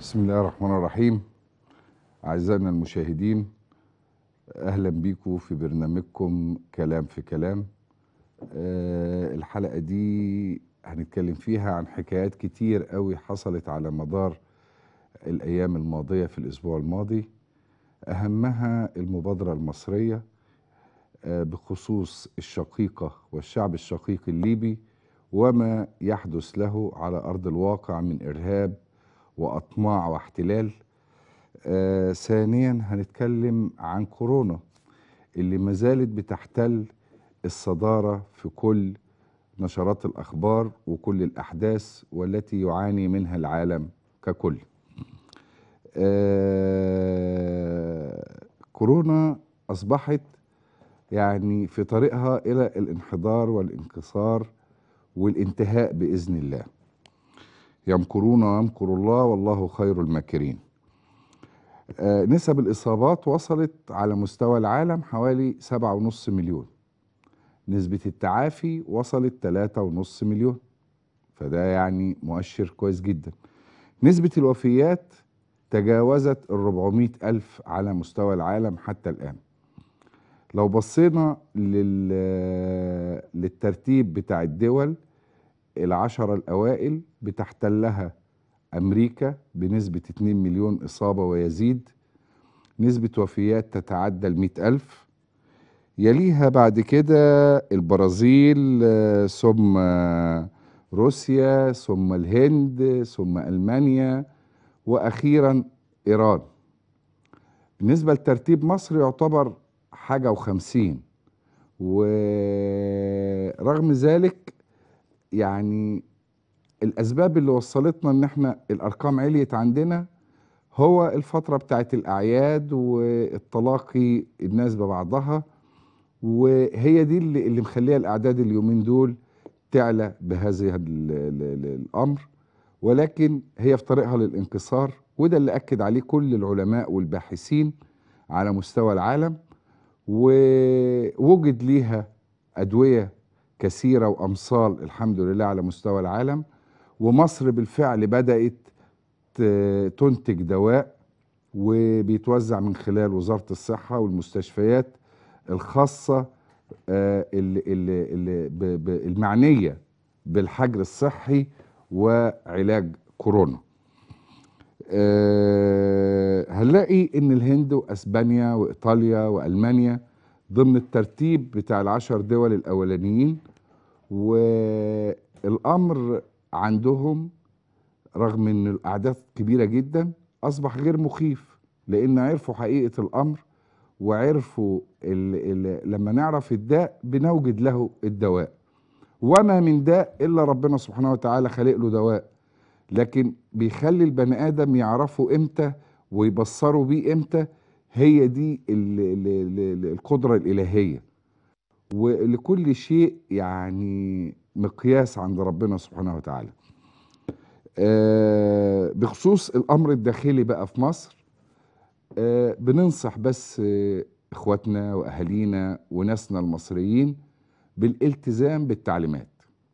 بسم الله الرحمن الرحيم أعزائنا المشاهدين أهلا بيكم في برنامجكم كلام في كلام آه، الحلقة دي هنتكلم فيها عن حكايات كتير قوي حصلت على مدار الأيام الماضية في الأسبوع الماضي أهمها المبادرة المصرية آه، بخصوص الشقيقة والشعب الشقيق الليبي وما يحدث له على أرض الواقع من إرهاب وأطماع واحتلال آه ثانيا هنتكلم عن كورونا اللي ما زالت بتحتل الصدارة في كل نشرات الأخبار وكل الأحداث والتي يعاني منها العالم ككل آه كورونا أصبحت يعني في طريقها إلى الانحدار والانكسار والانتهاء بإذن الله يمكرون ويمكر الله والله خير الماكرين آه، نسب الإصابات وصلت على مستوى العالم حوالي سبعة ونص مليون نسبة التعافي وصلت تلاتة ونص مليون فده يعني مؤشر كويس جدا نسبة الوفيات تجاوزت الربعمائة ألف على مستوى العالم حتى الآن لو بصينا لل... للترتيب بتاع الدول العشرة الأوائل بتحتلها أمريكا بنسبة 2 مليون إصابة ويزيد نسبة وفيات تتعدى المئة ألف يليها بعد كده البرازيل آه، ثم روسيا ثم الهند ثم ألمانيا وأخيرا إيران بالنسبة لترتيب مصر يعتبر حاجة وخمسين ورغم ذلك يعني الاسباب اللي وصلتنا ان احنا الارقام عليت عندنا هو الفتره بتاعت الاعياد والتلاقي الناس ببعضها وهي دي اللي, اللي مخليه الاعداد اليومين دول تعلى بهذا ال- ال- ال- الامر ولكن هي في طريقها للانكسار وده اللي اكد عليه كل العلماء والباحثين على مستوى العالم ووجد ليها ادويه كثيره وامصال الحمد لله على مستوى العالم ومصر بالفعل بدات ت- تنتج دواء وبيتوزع من خلال وزاره الصحه والمستشفيات الخاصه آه، اللي اللي اللي ب- ب- المعنيه بالحجر الصحي وعلاج كورونا. آه، هنلاقي ان الهند واسبانيا وايطاليا والمانيا ضمن الترتيب بتاع العشر دول الاولانيين والامر عندهم رغم ان الاعداد كبيره جدا اصبح غير مخيف لان عرفوا حقيقه الامر وعرفوا ال ال لما نعرف الداء بنوجد له الدواء وما من داء الا ربنا سبحانه وتعالى خالق له دواء لكن بيخلي البني ادم يعرفوا امتى ويبصروا بيه امتى هي دي ال ال ال القدره الالهيه ولكل شيء يعني مقياس عند ربنا سبحانه وتعالى آه، بخصوص الامر الداخلي بقى في مصر آه، بننصح بس آه، اخواتنا واهالينا وناسنا المصريين بالالتزام بالتعليمات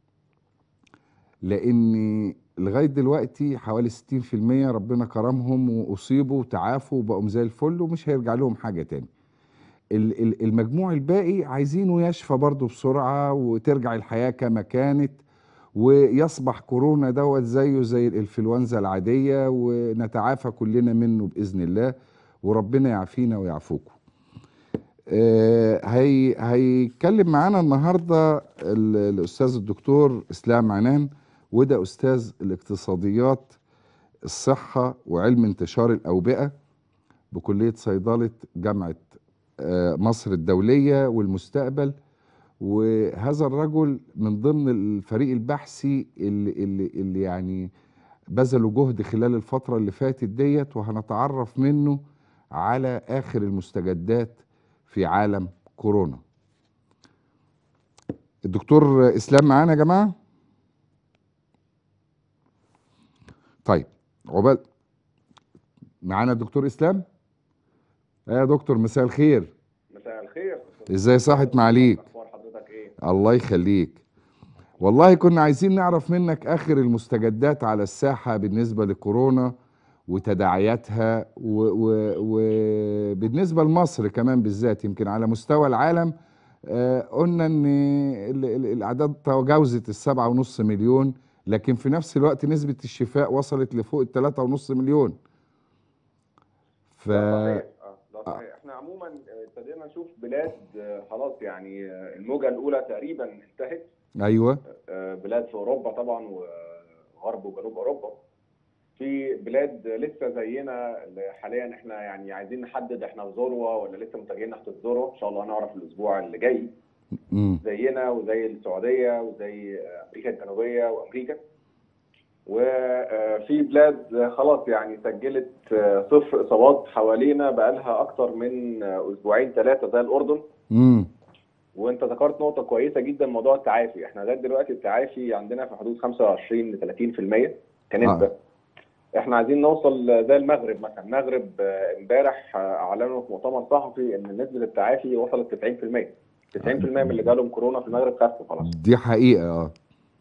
لان لغايه دلوقتي حوالي 60% ربنا كرمهم واصيبوا وتعافوا وبقوا زي الفل ومش هيرجع لهم حاجه تاني ال- ال- المجموع الباقي عايزينه يشفى برضه بسرعه وترجع الحياه كما كانت ويصبح كورونا دوت زيه زي الانفلونزا العاديه ونتعافى كلنا منه باذن الله وربنا يعافينا ويعفوكم. آه، هي هيتكلم معانا النهارده ال- الاستاذ الدكتور اسلام عنان وده استاذ الاقتصاديات الصحه وعلم انتشار الاوبئه بكليه صيدله جامعه آه، مصر الدوليه والمستقبل وهذا الرجل من ضمن الفريق البحثي اللي, اللي, اللي يعني بذلوا جهد خلال الفترة اللي فاتت ديت وهنتعرف منه على آخر المستجدات في عالم كورونا الدكتور إسلام معانا يا جماعة طيب عقبال معانا الدكتور إسلام آه يا دكتور مساء الخير مساء الخير ازاي صحت معاليك اخبار حضرتك ايه الله يخليك والله كنا عايزين نعرف منك اخر المستجدات على الساحه بالنسبه لكورونا وتداعياتها وبالنسبه لمصر كمان بالذات يمكن على مستوى العالم آه، قلنا ان ال- ال- الاعداد تجاوزت السبعة ونص مليون لكن في نفس الوقت نسبة الشفاء وصلت لفوق الثلاثة ونص مليون ف ده صحيح اه ده صحيح احنا عموما آه، ابتدينا نشوف بلاد آه، خلاص يعني آه، الموجه الاولى تقريبا انتهت ايوه آه، بلاد في اوروبا طبعا وغرب وجنوب اوروبا في بلاد لسه زينا اللي حاليا احنا يعني عايزين نحدد احنا في ذروه ولا لسه متجهين ناحيه الذروه ان شاء الله هنعرف الاسبوع اللي جاي امم زينا وزي السعوديه وزي امريكا الجنوبيه وامريكا وفي بلاد خلاص يعني سجلت صفر اصابات حوالينا بقالها اكتر من اسبوعين ثلاثه زي الاردن امم وانت ذكرت نقطه كويسه جدا موضوع التعافي احنا لغايه دلوقتي التعافي عندنا في حدود 25 ل 30% كنسبه آه. احنا عايزين نوصل زي المغرب مثلا المغرب آه، امبارح آه، اعلنوا في مؤتمر صحفي ان نسبه التعافي وصلت 90% 90% من اللي جالهم كورونا في المغرب خفوا خلاص دي حقيقة اه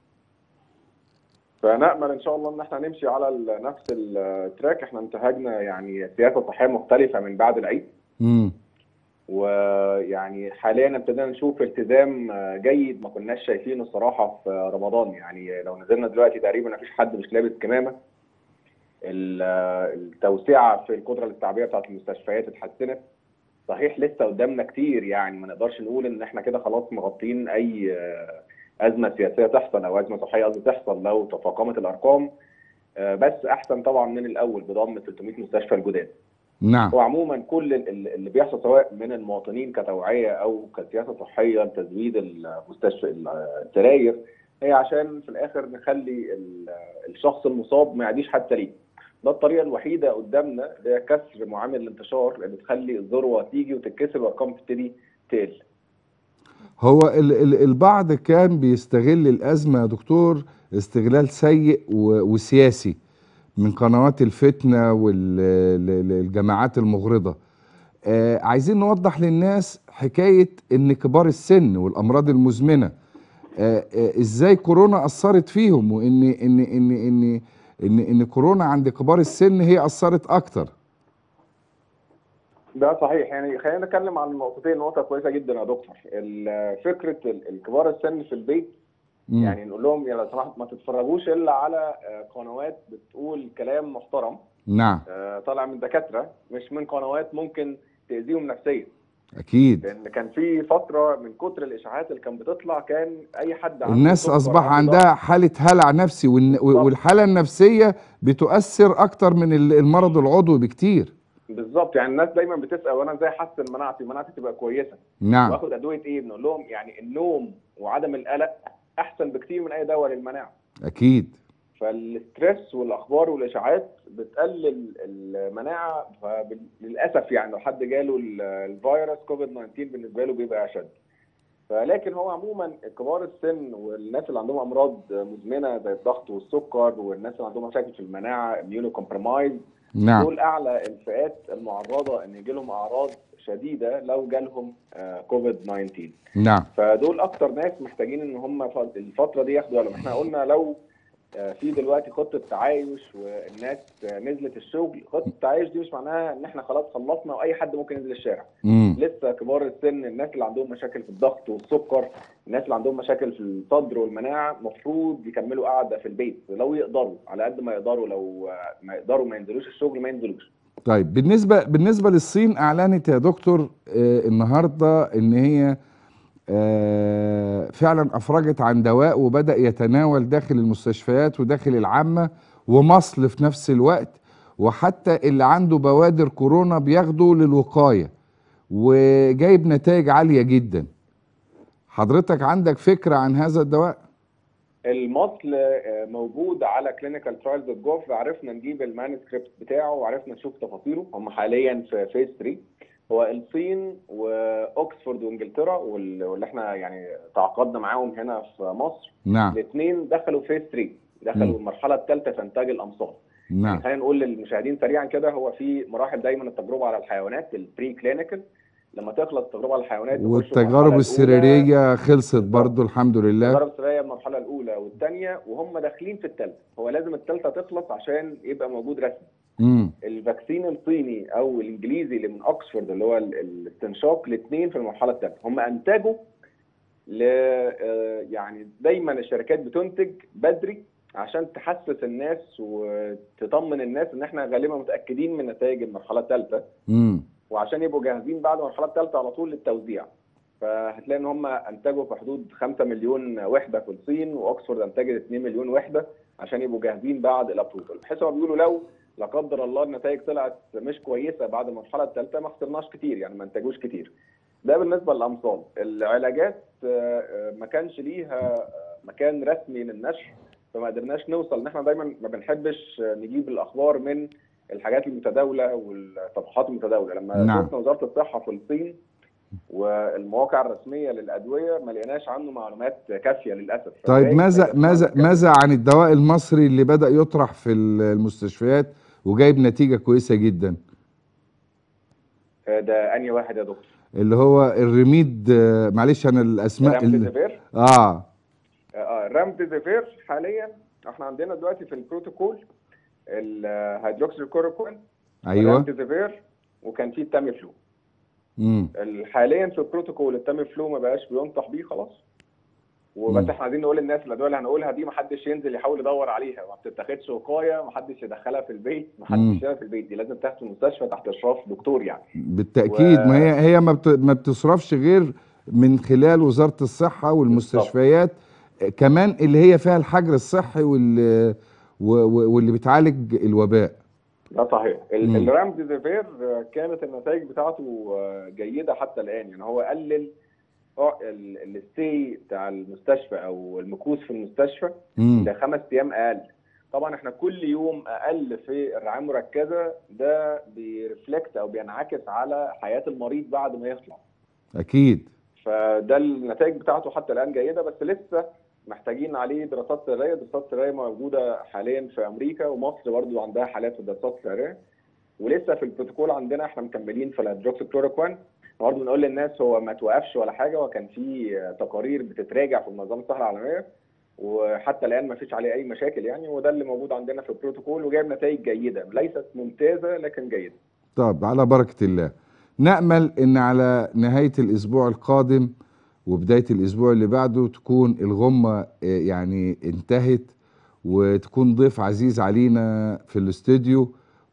فنأمل إن شاء الله إن إحنا نمشي على ال- نفس التراك، إحنا انتهجنا يعني سياسة صحية مختلفة من بعد العيد، امم ويعني حاليا ابتدينا نشوف التزام آه، جيد ما كناش شايفينه الصراحة في رمضان، يعني لو نزلنا دلوقتي تقريبا مفيش حد مش لابس كمامة. ال- آه، التوسعة في القدرة الاستيعابية بتاعت المستشفيات اتحسنت. صحيح لسه قدامنا كتير يعني ما نقدرش نقول إن إحنا كده خلاص مغطين أي آه، أزمة سياسية تحصل أو أزمة صحية قصدي تحصل لو تفاقمت الأرقام. آه، بس احسن طبعا من الاول بضم 300 مستشفى الجداد نعم وعموما كل ال- ال- اللي بيحصل سواء من المواطنين كتوعيه او كسياسه صحيه لتزويد المستشفى السراير هي عشان في الاخر نخلي ال- الشخص المصاب ما يعديش حتى ليه ده الطريقه الوحيده قدامنا هي كسر معامل الانتشار اللي بتخلي الذروه تيجي وتتكسر والارقام تبتدي تقل هو ال ال البعض كان بيستغل الأزمة يا دكتور استغلال سيء و- وسياسي من قنوات الفتنة والجماعات المغرضة آه عايزين نوضح للناس حكاية ان كبار السن والأمراض المزمنة آه آه ازاي كورونا أثرت فيهم وان ان ان ان ان ان كورونا عند كبار السن هي أثرت أكتر ده صحيح يعني خلينا نتكلم عن نقطتين نقطه كويسه جدا يا دكتور ال- فكره ال- الكبار السن في البيت مم. يعني نقول لهم يا لو سمحت ما تتفرجوش الا على آه، قنوات بتقول كلام محترم نعم آه، طالع من دكاتره مش من قنوات ممكن تاذيهم نفسيا أكيد لان كان في فتره من كتر الاشاعات اللي كانت بتطلع كان اي حد عنده الناس سكر، اصبح عنده عندها حاله هلع نفسي والن- بالظبط. والحاله النفسيه بتؤثر اكتر من ال- المرض العضوي بكتير ضغط. بالظبط يعني الناس دايما بتسال وانا ازاي احسن مناعتي مناعتي تبقى كويسه نعم واخد ادويه ايه بنقول لهم يعني النوم وعدم القلق احسن بكتير من اي دواء للمناعه اكيد فالستريس والاخبار والاشاعات بتقلل المناعه فللاسف يعني لو حد جاله ال- الفيروس كوفيد 19 بالنسبه له بيبقى اشد فلكن هو عموما كبار السن والناس اللي عندهم امراض مزمنه زي الضغط والسكر والناس اللي عندهم مشاكل في المناعه اميونو كومبرومايز نعم دول اعلى الفئات المعرضه ان يجي لهم اعراض شديده لو جالهم آه، كوفيد 19 نعم فدول اكتر ناس محتاجين ان هم ف- الفتره دي ياخدوا بالهم احنا قلنا لو آه، في دلوقتي خطه تعايش والناس آه، نزلت الشغل خطه التعايش دي مش معناها ان احنا خلاص خلصنا واي حد ممكن ينزل الشارع امم لسه كبار السن الناس اللي عندهم مشاكل في الضغط والسكر الناس اللي عندهم مشاكل في الصدر والمناعه المفروض يكملوا قاعده في البيت لو يقدروا على قد ما يقدروا لو آه، ما يقدروا ما ينزلوش الشغل ما ينزلوش طيب بالنسبه بالنسبه للصين اعلنت يا دكتور آه النهارده ان هي آه فعلا افرجت عن دواء وبدا يتناول داخل المستشفيات وداخل العامه ومصل في نفس الوقت وحتى اللي عنده بوادر كورونا بياخده للوقايه وجايب نتائج عاليه جدا حضرتك عندك فكره عن هذا الدواء المصل آه، موجود على كلينيكال ترايلز دوت جوف عرفنا نجيب المانسكريبت بتاعه وعرفنا نشوف تفاصيله هم حاليا في فيز 3 هو الصين واوكسفورد وانجلترا وال- واللي احنا يعني تعاقدنا معاهم هنا في مصر نعم الاثنين دخلوا فيز 3 دخلوا مم. المرحله الثالثه في انتاج الامصار نعم خلينا نقول للمشاهدين سريعا كده هو في مراحل دايما التجربه على الحيوانات البري كلينيكال لما تخلص التجربه على الحيوانات يخشوا المرحلة والتجارب الأولى. السريريه خلصت برضو الحمد لله التجارب السريه المرحله الاولى والثانيه وهم داخلين في الثالثه هو لازم الثالثه تخلص عشان يبقى موجود رسمي امم الفاكسين الصيني او الانجليزي اللي من اوكسفورد اللي هو ال- الاستنشاق الاثنين في المرحله الثالثه هم انتجوا ل آه، يعني دايما الشركات بتنتج بدري عشان تحسس الناس وتطمن الناس ان احنا غالبا متاكدين من نتائج المرحله الثالثه امم وعشان يبقوا جاهزين بعد المرحله الثالثه على طول للتوزيع فهتلاقي ان هم انتجوا في حدود 5 مليون وحده في الصين واكسفورد انتجت 2 مليون وحده عشان يبقوا جاهزين بعد الابروفل بحيث هم بيقولوا لو لا قدر الله النتائج طلعت مش كويسه بعد المرحله الثالثه ما خسرناش كتير يعني ما انتجوش كتير ده بالنسبه للامصال العلاجات آه، آه، ما كانش ليها آه، مكان رسمي للنشر فما قدرناش نوصل ان احنا دايما ما بنحبش آه، نجيب الاخبار من الحاجات المتداوله والصفحات المتداوله لما نعم. شفنا وزاره الصحه في الصين والمواقع الرسميه للادويه ما لقيناش عنه معلومات كافيه للاسف طيب فبالتالي ماذا ما ماذا كانش معلومات ماذا عن الدواء المصري اللي بدأ يطرح في المستشفيات وجايب نتيجة كويسة جدا كافية. ده انهي واحد يا دكتور؟ اللي هو الرميد آه، معلش انا الاسماء ال- رامديزيفير اه آه، رامديزيفير حاليا احنا عندنا دلوقتي في البروتوكول الهيدروكسيكلوروكوين ايوه رامديزيفير وكان في التامي فلو امم حاليا في البروتوكول التامي فلو ما بقاش بينصح بيه خلاص وبس مم. احنا عايزين نقول للناس الادويه اللي هنقولها دي ما حدش ينزل يحاول يدور عليها ما بتتاخدش وقايه ما حدش يدخلها في البيت ما مم. حدش يشيلها في البيت دي لازم تحت المستشفى تحت اشراف دكتور يعني بالتأكيد و- ما هي هي ما بت- ما بتصرفش غير من خلال وزارة الصحة والمستشفيات آه، كمان اللي هي فيها الحجر الصحي واللي واللي بتعالج الوباء ده صحيح ال- مم. الرامديزيفير آه، كانت النتائج بتاعته آه، جيده حتى الان يعني هو قلل الستي بتاع المستشفى او المكوث في المستشفى امم لخمس ايام اقل طبعا احنا كل يوم اقل في الرعايه المركزه ده بيرفلكت او بينعكس على حياه المريض بعد ما يطلع اكيد فده النتائج بتاعته حتى الان جيده بس لسه محتاجين عليه دراسات سريه دراسات سريه موجوده حاليا في امريكا ومصر برضو عندها حالات في الدراسات السريه ولسه في البروتوكول عندنا احنا مكملين في الهيدروكسيكلوروكوين برضه بنقول للناس هو ما توقفش ولا حاجه وكان في تقارير بتتراجع في منظمه الصحه العالميه وحتى الان ما فيش عليه اي مشاكل يعني وده اللي موجود عندنا في البروتوكول وجايب نتائج جيده ليست ممتازه لكن جيده طب على بركة الله نأمل ان على نهاية الاسبوع القادم وبداية الاسبوع اللي بعده تكون الغمة آه، يعني انتهت وتكون ضيف عزيز علينا في الاستوديو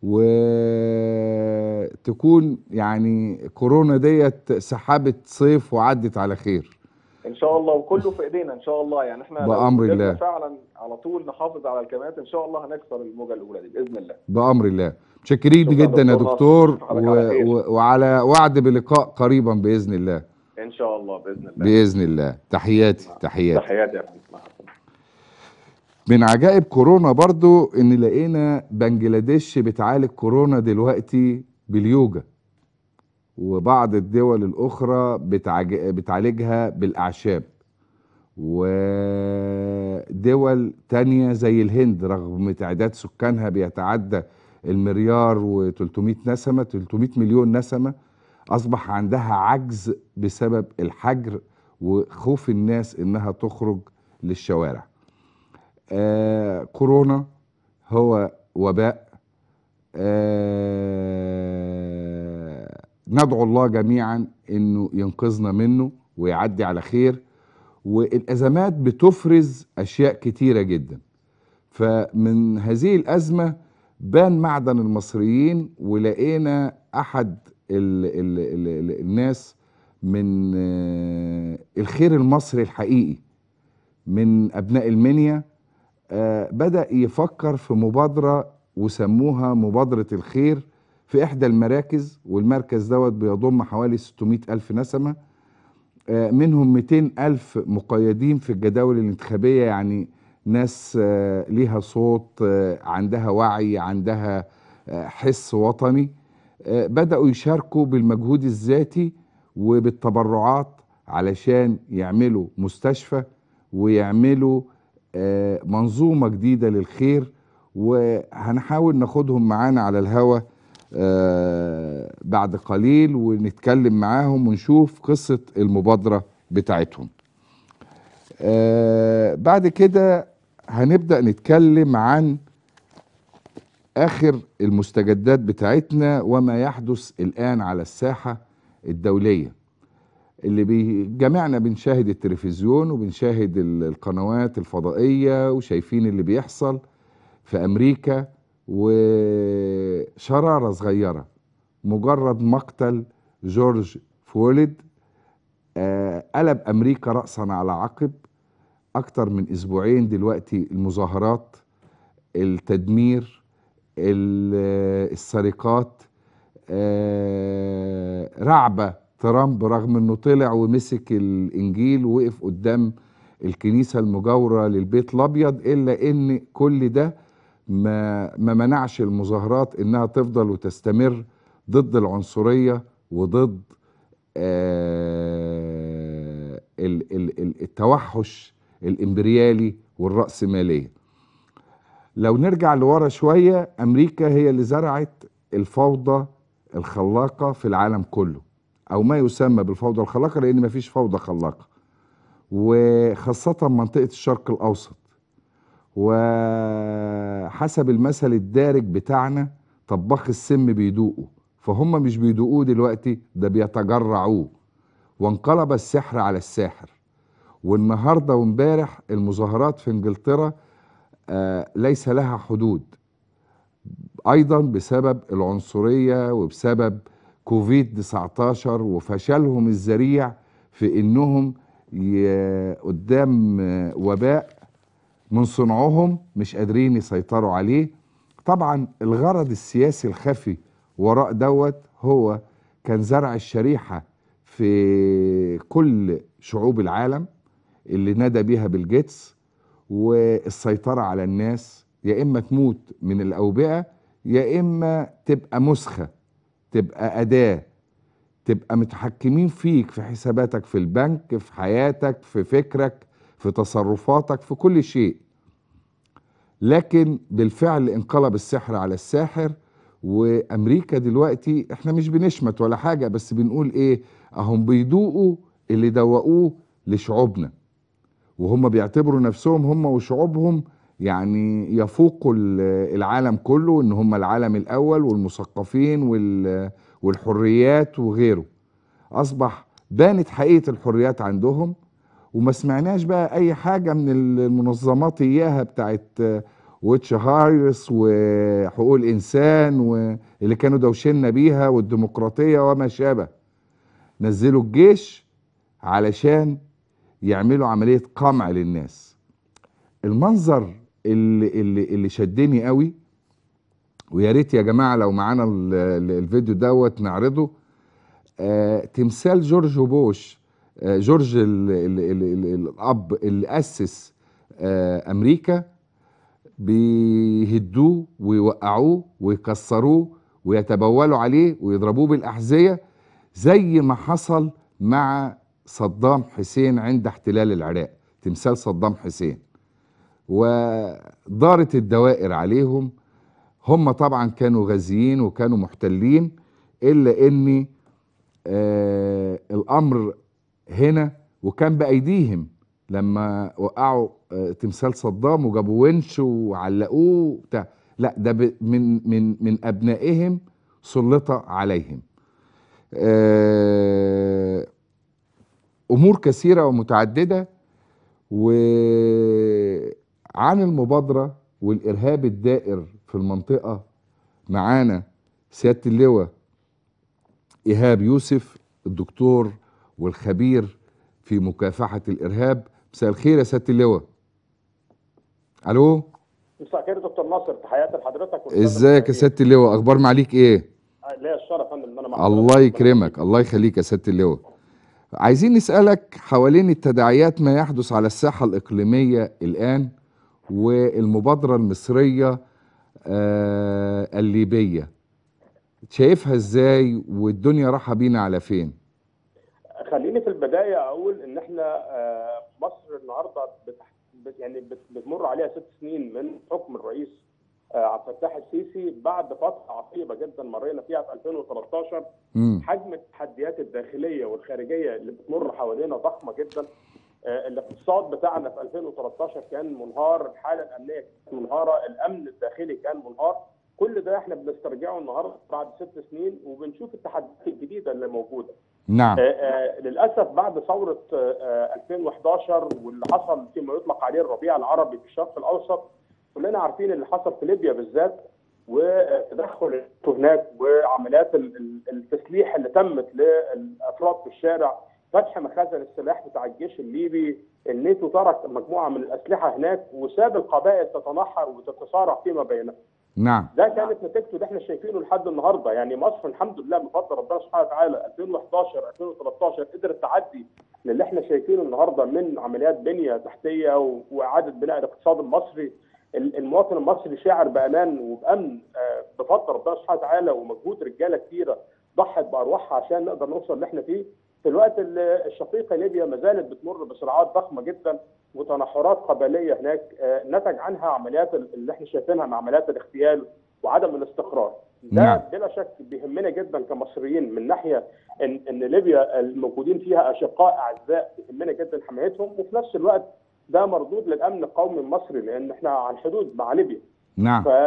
وتكون يعني كورونا ديت سحابة صيف وعدت على خير ان شاء الله وكله في ايدينا ان شاء الله يعني احنا لو بأمر قدرنا الله. فعلا على طول نحافظ على الكمامات ان شاء الله هنكسر الموجه الاولى دي باذن الله بأمر الله متشكرين شكرا جدا يا دكتور ناصر. دكتور حضرتك و... على خير. و... وعلى وعد بلقاء قريبا بإذن الله ان شاء الله باذن الله بإذن الله تحياتي تحياتي تحياتي يا فندم مع السلامة. من عجائب كورونا برضو ان لقينا بنجلاديش بتعالج كورونا دلوقتي باليوجا وبعض الدول الاخرى بتعج... بتعالجها بالاعشاب ودول تانية زي الهند رغم تعداد سكانها بيتعدى المليار و300 نسمة 300 مليون نسمة أصبح عندها عجز بسبب الحجر وخوف الناس إنها تخرج للشوارع آه كورونا هو وباء آه ندعو الله جميعا انه ينقذنا منه ويعدي على خير والازمات بتفرز اشياء كتيره جدا فمن هذه الازمه بان معدن المصريين ولقينا احد ال ال ال ال الناس من آه الخير المصري الحقيقي من ابناء المنيا آه، بدأ يفكر في مبادرة وسموها مبادرة الخير في إحدى المراكز والمركز دوت بيضم حوالي 600 ألف نسمة آه، منهم 200 ألف مقيدين في الجداول الانتخابية يعني ناس آه، ليها صوت آه، عندها وعي عندها آه، حس وطني آه، بدأوا يشاركوا بالمجهود الذاتي وبالتبرعات علشان يعملوا مستشفى ويعملوا آه، منظومة جديدة للخير وهنحاول ناخدهم معانا على الهوا آه، بعد قليل ونتكلم معاهم ونشوف قصة المبادرة بتاعتهم آه، بعد كده هنبدأ نتكلم عن اخر المستجدات بتاعتنا وما يحدث الان على الساحه الدوليه اللي بي جميعنا بنشاهد التلفزيون وبنشاهد ال- القنوات الفضائيه وشايفين اللي بيحصل في امريكا وشراره صغيره مجرد مقتل جورج فوليد آه، قلب امريكا راسا على عقب اكتر من اسبوعين دلوقتي المظاهرات التدمير ال- السرقات آه، رعبة ترامب رغم انه طلع ومسك الانجيل ووقف قدام الكنيسة المجاورة للبيت الابيض الا ان كل ده ما ما منعش المظاهرات انها تفضل وتستمر ضد العنصرية وضد آه، ال- ال- ال- التوحش الامبريالي والرأسمالية لو نرجع لورا شوية أمريكا هي اللي زرعت الفوضى الخلاقة في العالم كله أو ما يسمى بالفوضى الخلاقة لأن مفيش فوضى خلاقة وخاصة منطقة الشرق الأوسط وحسب المثل الدارج بتاعنا طباخ السم بيدوقه فهم مش بيدوقوه دلوقتي ده بيتجرعوه وانقلب السحر على الساحر والنهارده وامبارح المظاهرات في انجلترا آه، ليس لها حدود ايضا بسبب العنصريه وبسبب كوفيد 19 وفشلهم الذريع في انهم ي- قدام آه، وباء من صنعهم مش قادرين يسيطروا عليه طبعا الغرض السياسي الخفي وراء دوت هو كان زرع الشريحه في كل شعوب العالم اللي نادى بيها بيل جيتس والسيطرة على الناس يا إما تموت من الأوبئة يا إما تبقى مسخة تبقى أداة تبقى متحكمين فيك في حساباتك في البنك في حياتك في فكرك في تصرفاتك في كل شيء لكن بالفعل انقلب السحر على الساحر وامريكا دلوقتي احنا مش بنشمت ولا حاجه بس بنقول ايه اهم بيدوقوا اللي دوقوه لشعوبنا وهم بيعتبروا نفسهم هم وشعوبهم يعني يفوقوا ال- العالم كله ان هم العالم الاول والمثقفين وال- والحريات وغيره اصبح بانت حقيقه الحريات عندهم وما سمعناش بقى اي حاجه من المنظمات اياها بتاعت ويتش هايرس وحقوق الانسان واللي كانوا دوشنا بيها والديمقراطيه وما شابه نزلوا الجيش علشان يعملوا عمليه قمع للناس المنظر اللي اللي اللي شدني قوي ويا ريت يا جماعه لو معانا ال- ال- الفيديو دوت نعرضه آه تمثال جورج بوش آه جورج ال ال ال ال الاب اللي اسس آه امريكا بيهدوه ويوقعوه ويكسروه ويتبولوا عليه ويضربوه بالاحذيه زي ما حصل مع صدام حسين عند احتلال العراق تمثال صدام حسين ودارت الدوائر عليهم هم طبعا كانوا غازيين وكانوا محتلين الا ان آه الامر هنا وكان بايديهم لما وقعوا آه تمثال صدام وجابوا ونش وعلقوه بتاع لا ده ب- من من من ابنائهم سلط عليهم آه امور كثيره ومتعدده وعن المبادره والارهاب الدائر في المنطقه معانا سياده اللواء ايهاب يوسف الدكتور والخبير في مكافحه الارهاب مساء الخير يا سياده اللواء الو مساء الخير دكتور ناصر تحياتي لحضرتك والسادة ازيك يا المشاهدين. سياده اللواء اخبار معاليك ايه ليا الشرف يا فندم ان انا مع الله حضرتك. يكرمك الله يخليك يا سياده اللواء عايزين نسالك حوالين التداعيات ما يحدث على الساحه الاقليميه الان والمبادره المصريه آه الليبيه شايفها ازاي والدنيا رايحه بينا على فين خليني في البدايه اقول ان احنا آه، مصر النهارده بتح... بت- يعني بت- بتمر عليها ست سنين من حكم الرئيس آه، عبد الفتاح السيسي بعد فتره عصيبه جدا مرينا فيها في 2013 مم. حجم التحديات الداخليه والخارجيه اللي بتمر حوالينا ضخمه جدا آه، الاقتصاد بتاعنا في 2013 كان منهار الحاله الامنيه كانت منهاره الامن الداخلي كان منهار كل ده احنا بنسترجعه النهارده بعد ست سنين وبنشوف التحديات الجديده اللي موجوده نعم آه، آه، للاسف بعد ثوره آه، آه، 2011 واللي حصل فيما يطلق عليه الربيع العربي في الشرق الاوسط كلنا عارفين اللي حصل في ليبيا بالذات وتدخل الناتو هناك وعمليات ال- ال- التسليح اللي تمت للافراد في الشارع فتح مخازن السلاح بتاع الجيش الليبي الناتو ترك مجموعه من الاسلحه هناك وساب القبائل تتنحر وتتصارع فيما بينها نعم ده كانت نتيجته اللي احنا شايفينه لحد النهارده يعني مصر الحمد لله بفضل ربنا سبحانه وتعالى 2011 2013 قدرت تعدي للي احنا شايفينه النهارده من عمليات بنيه تحتيه و- واعاده بناء الاقتصاد المصري ال- المواطن المصري شاعر بامان وبامن آه، بفضل ربنا سبحانه وتعالى ومجهود رجاله كتيره ضحت بارواحها عشان نقدر نوصل اللي احنا فيه في الوقت اللي الشقيقه ليبيا ما زالت بتمر بصراعات ضخمه جدا وتنحرات قبليه هناك آه، نتج عنها عمليات ال- اللي احنا شايفينها مع عمليات الاغتيال وعدم الاستقرار ده نعم. بلا شك بيهمنا جدا كمصريين من ناحيه ان ان ليبيا الموجودين فيها اشقاء اعزاء بيهمنا جدا حمايتهم وفي نفس الوقت ده مردود للامن القومي المصري لان احنا عن حدود مع ليبيا نعم ف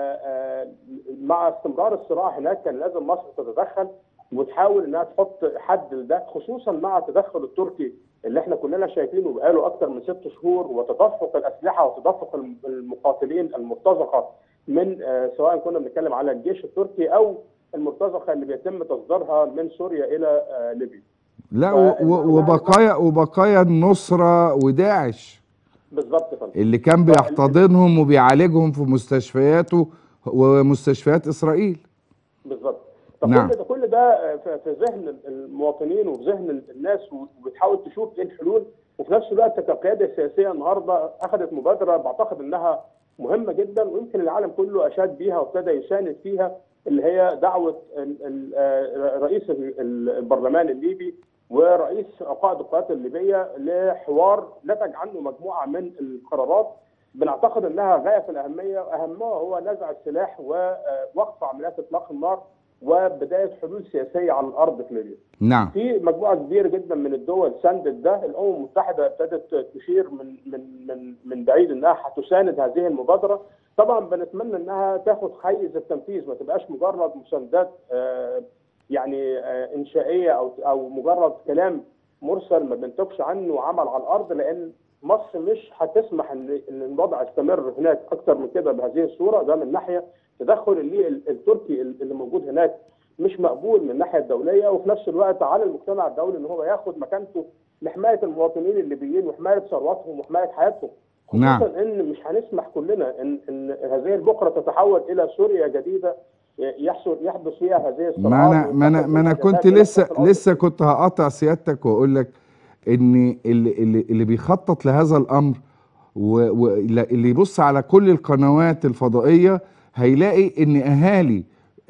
آه، مع استمرار الصراع هناك كان لازم مصر تتدخل وتحاول انها تحط حد لده خصوصا مع التدخل التركي اللي احنا كلنا شايفينه بقاله اكثر من ست شهور وتدفق الاسلحه وتدفق الم- المقاتلين المرتزقه من آه، سواء كنا بنتكلم على الجيش التركي او المرتزقه اللي بيتم تصديرها من سوريا الى آه، ليبيا. لا و- و- وبقايا وبقايا النصرة وداعش بالظبط يا فندم. اللي كان بيحتضنهم وبيعالجهم في مستشفياته ومستشفيات إسرائيل بالظبط نعم. فكل ده كل ده في في ذهن المواطنين وفي ذهن الناس وبتحاول تشوف ايه الحلول وفي نفس الوقت كقياده سياسيه النهارده اخذت مبادره بعتقد انها مهمه جدا ويمكن العالم كله اشاد بيها وابتدى يساند فيها اللي هي دعوه ال- ال- آه، رئيس ال- البرلمان الليبي ورئيس قائد القوات الليبيه لحوار نتج عنه مجموعه من القرارات بنعتقد انها غايه في الاهميه واهمها هو نزع السلاح ووقف عمليات اطلاق النار وبدايه حلول سياسيه على الارض في ليبيا. نعم في مجموعه كبيره جدا من الدول ساندت ده، الامم المتحده ابتدت تشير من من من من بعيد انها هتساند هذه المبادره، طبعا بنتمنى انها تاخد حيز التنفيذ ما تبقاش مجرد مساندات آه، يعني آه، انشائيه او او مجرد كلام مرسل ما بنتجش عنه عمل على الارض لان مصر مش هتسمح ان ان الوضع يستمر هناك اكتر من كده بهذه الصوره ده من ناحيه تدخل اللي التركي اللي موجود هناك مش مقبول من الناحيه الدوليه وفي نفس الوقت على المجتمع الدولي ان هو ياخد مكانته لحمايه المواطنين الليبيين وحمايه ثرواتهم وحمايه حياتهم نعم. خصوصا ان مش هنسمح كلنا ان ان هذه البقره تتحول الى سوريا جديده يحصل يحدث فيها هذه الصراعات ما انا ما انا ما انا كنت لسه لسه كنت هقاطع سيادتك واقول لك ان اللي اللي, اللي بيخطط لهذا الامر واللي يبص على كل القنوات الفضائيه هيلاقي ان اهالي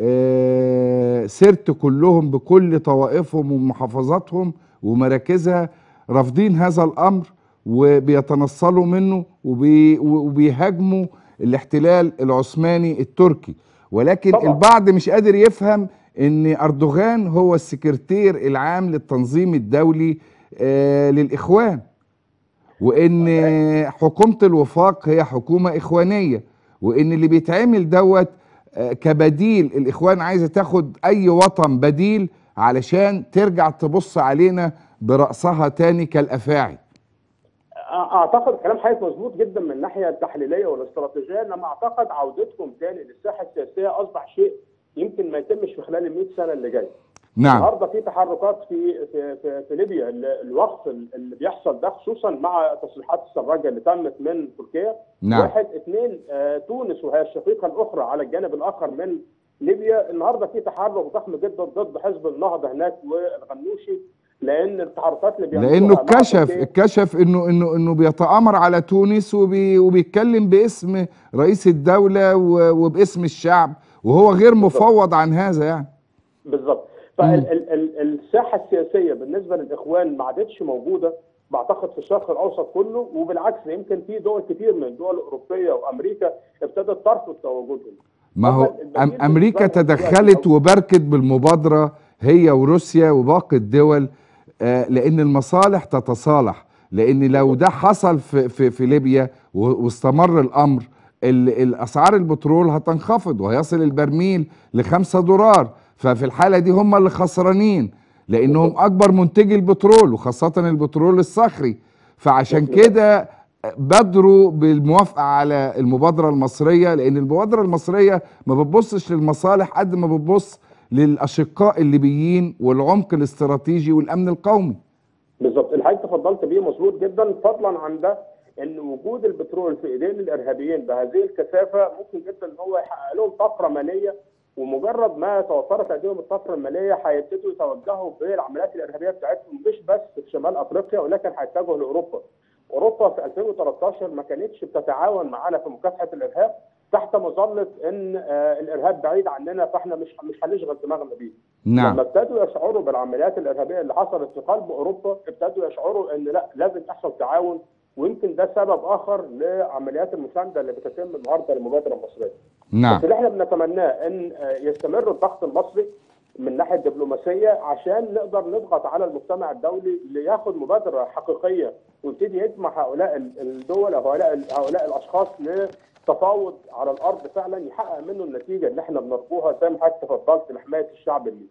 آه، سرت كلهم بكل طوائفهم ومحافظاتهم ومراكزها رافضين هذا الامر وبيتنصلوا منه وبي وبيهاجموا الاحتلال العثماني التركي ولكن طبعا. البعض مش قادر يفهم ان اردوغان هو السكرتير العام للتنظيم الدولي آه للاخوان وان حكومه الوفاق هي حكومه اخوانيه وان اللي بيتعمل دوت آه كبديل الاخوان عايزه تاخد اي وطن بديل علشان ترجع تبص علينا براسها تاني كالافاعي اعتقد كلام حضرتك مظبوط جدا من الناحيه التحليليه والاستراتيجيه انما اعتقد عودتهم تاني للساحه السياسيه اصبح شيء يمكن ما يتمش في خلال ال 100 سنه اللي جايه. نعم النهارده في تحركات في في في, في ليبيا ال- الوقف اللي بيحصل ده خصوصا مع تصريحات السراجه اللي تمت من تركيا نعم واحد اثنين آه تونس وهي الشقيقه الاخرى على الجانب الاخر من ليبيا النهارده في تحرك ضخم جدا ضد حزب النهضه هناك والغنوشي لان التحركات اللي بيعملوها لانه مع اتكشف تركيا- اتكشف انه انه انه بيتآمر على تونس وبي وبيتكلم باسم رئيس الدولة و- وباسم الشعب وهو غير مفوض عن هذا يعني بالظبط فالساحه السياسيه بالنسبه للاخوان ما عادتش موجوده بعتقد في الشرق الاوسط كله وبالعكس يمكن في دول كتير من الدول الاوروبيه وامريكا ابتدت ترفض تواجدهم ما هو أما البديل أم امريكا بالنسبة لهم تدخلت دلوقتي- وباركت بالمبادرة هي وروسيا وباقي الدول آه، لان المصالح تتصالح لان لو ده حصل في في في ليبيا و- واستمر الامر ال- الاسعار البترول هتنخفض وهيصل البرميل لخمسة دولار ففي الحاله دي هم اللي خسرانين لانهم اكبر منتجي البترول وخاصه البترول الصخري فعشان كده بدروا بالموافقه على المبادره المصريه لان المبادره المصريه ما بتبصش للمصالح قد ما بتبص للاشقاء الليبيين والعمق الاستراتيجي والامن القومي بالظبط اللي حضرتك تفضلت بيه مظبوط جدا فضلا عن ده ان وجود البترول في ايدين الارهابيين بهذه الكثافه ممكن جدا ان هو يحقق لهم طفره ماليه ومجرد ما توفرت لديهم الطفره الماليه هيبتدوا يتوجهوا بالعمليات الارهابيه بتاعتهم مش بس في شمال افريقيا ولكن هيتجهوا لاوروبا. اوروبا في 2013 ما كانتش بتتعاون معانا في مكافحه الارهاب تحت مظله ان آه، الارهاب بعيد عننا فاحنا مش مش هنشغل دماغنا بيه. لما نعم ابتدوا يشعروا بالعمليات الارهابيه اللي حصلت في قلب اوروبا ابتدوا يشعروا ان لا لازم يحصل تعاون ويمكن ده سبب اخر لعمليات المسانده اللي بتتم النهارده للمبادره المصريه. نعم بس اللي احنا بنتمناه ان آه، يستمر الضغط المصري من ناحيه الدبلوماسيه عشان نقدر نضغط على المجتمع الدولي لياخد مبادره حقيقيه ويبتدي يجمع هؤلاء ال- الدول او هؤلاء ال- هؤلاء الاشخاص لتفاوض على الارض فعلا يحقق منه النتيجه اللي احنا بنرجوها زي ما حضرتك تفضلت لحمايه الشعب الليبي.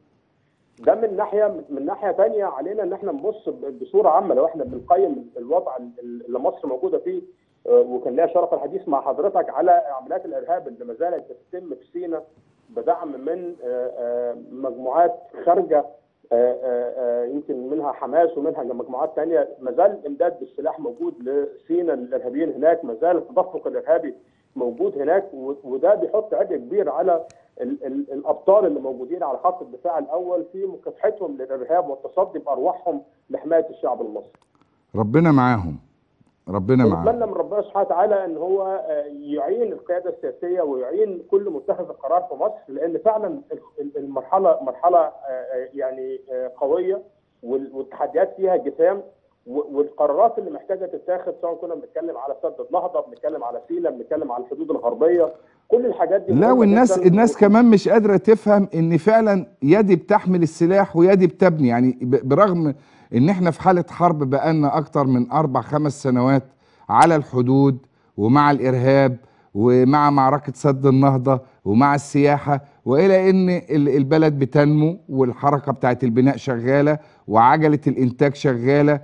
ده من ناحيه من ناحيه ثانيه علينا ان احنا نبص ب- بصوره عامه لو احنا بنقيم الوضع ال- اللي مصر موجوده فيه آه، وكان ليا شرف الحديث مع حضرتك على عمليات الارهاب اللي ما زالت بتتم في سيناء بدعم من آه، آه، مجموعات خارجه آه، آه، آه، يمكن منها حماس ومنها مجموعات ثانيه ما زال الامداد بالسلاح موجود لسيناء للارهابيين هناك ما زال التدفق الارهابي موجود هناك و- وده بيحط عبء كبير على ال- ال- الابطال اللي موجودين على خط الدفاع الاول في مكافحتهم للارهاب والتصدي بارواحهم لحمايه الشعب المصري. ربنا معاهم ربنا معاهم ونتمنى من ربنا سبحانه وتعالى ان هو آه، يعين القياده السياسيه ويعين كل متخذ القرار في مصر لان فعلا ال- ال- المرحله مرحله آه، آه، يعني آه، قويه وال- والتحديات فيها جسام و- والقرارات اللي محتاجه تتاخد سواء كنا بنتكلم على سد النهضه بنتكلم على سينا بنتكلم على الحدود الغربيه كل الحاجات دي لا مهمة والناس جداً. الناس كمان مش قادره تفهم ان فعلا يدي بتحمل السلاح ويدي بتبني يعني ب- برغم ان احنا في حاله حرب بقالنا اكتر من اربع خمس سنوات على الحدود ومع الارهاب ومع معركه سد النهضه ومع السياحه والى ان ال- البلد بتنمو والحركه بتاعت البناء شغاله وعجله الانتاج شغاله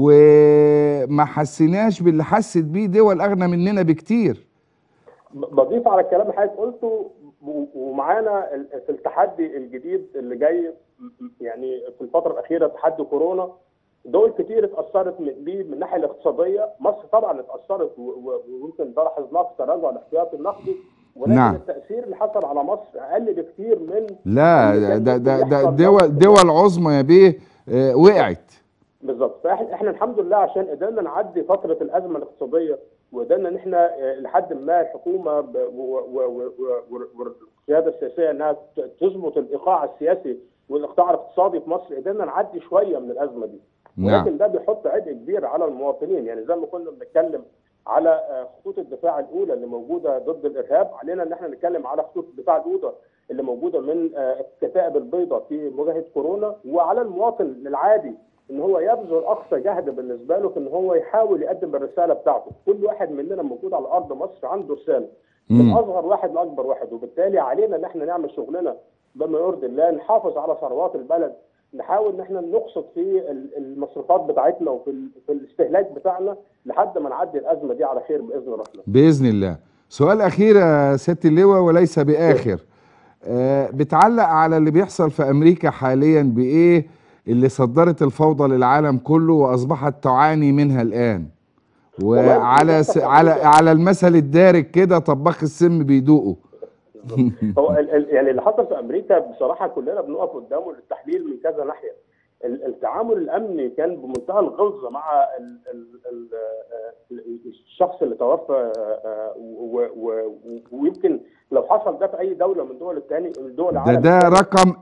وما حسيناش باللي حست بيه دول اغنى مننا بكتير بضيف على الكلام اللي حضرتك قلته و- ومعانا ال- في التحدي الجديد اللي جاي م- يعني في الفتره الاخيره تحدي كورونا دول كتير اتاثرت من- بيه من الناحيه الاقتصاديه مصر طبعا اتاثرت و- و- ويمكن ده لاحظناه في تراجع الاحتياطي النقدي ولكن نعم. نعم. التاثير اللي حصل على مصر اقل بكتير من لا اللي ده كان ده ممكن ده, ده يحصل دول لو- دول عظمى يا بيه آه، وقعت بالظبط فاحنا احنا الحمد لله عشان قدرنا نعدي فتره الازمه الاقتصاديه وقدرنا ان احنا آه، لحد ما الحكومه ب- و- و- و- و- والقياده السياسيه انها ت- تظبط الايقاع السياسي والاقطاع الاقتصادي في مصر قدرنا نعدي شويه من الازمه دي نعم ولكن ده بيحط عبء كبير على المواطنين يعني زي ما كنا بنتكلم على آه، خطوط الدفاع الاولى اللي موجوده ضد الارهاب علينا ان احنا نتكلم على خطوط الدفاع الاولى اللي موجوده من آه، الكتائب البيضاء في مواجهه كورونا وعلى المواطن العادي ان هو يبذل اقصى جهد بالنسبه له في ان هو يحاول يقدم الرساله بتاعته، كل واحد مننا موجود على ارض مصر عنده رساله من مم. اصغر واحد لاكبر واحد وبالتالي علينا ان احنا نعمل شغلنا بما يرضي الله نحافظ على ثروات البلد نحاول ان احنا نقصد في ال- المصروفات بتاعتنا وفي ال- في الاستهلاك بتاعنا لحد ما نعدي الازمه دي على خير باذن الرحمن. باذن الله سؤال اخير يا سياده اللواء وليس باخر آه بتعلق على اللي بيحصل في امريكا حاليا بايه اللي صدرت الفوضى للعالم كله واصبحت تعاني منها الان وعلى س... على على المثل الدارج كده طباخ السم بيدوقه هو ال- ال- يعني اللي حصل في امريكا بصراحه كلنا بنقف قدامه للتحليل من كذا ناحيه. ال- التعامل الامني كان بمنتهى الغلظه مع ال ال ال ال الشخص اللي توفى آه، و- و- و- ويمكن لو حصل ده في اي دوله من دول الثاني من دول ده العالم ده التاني، رقم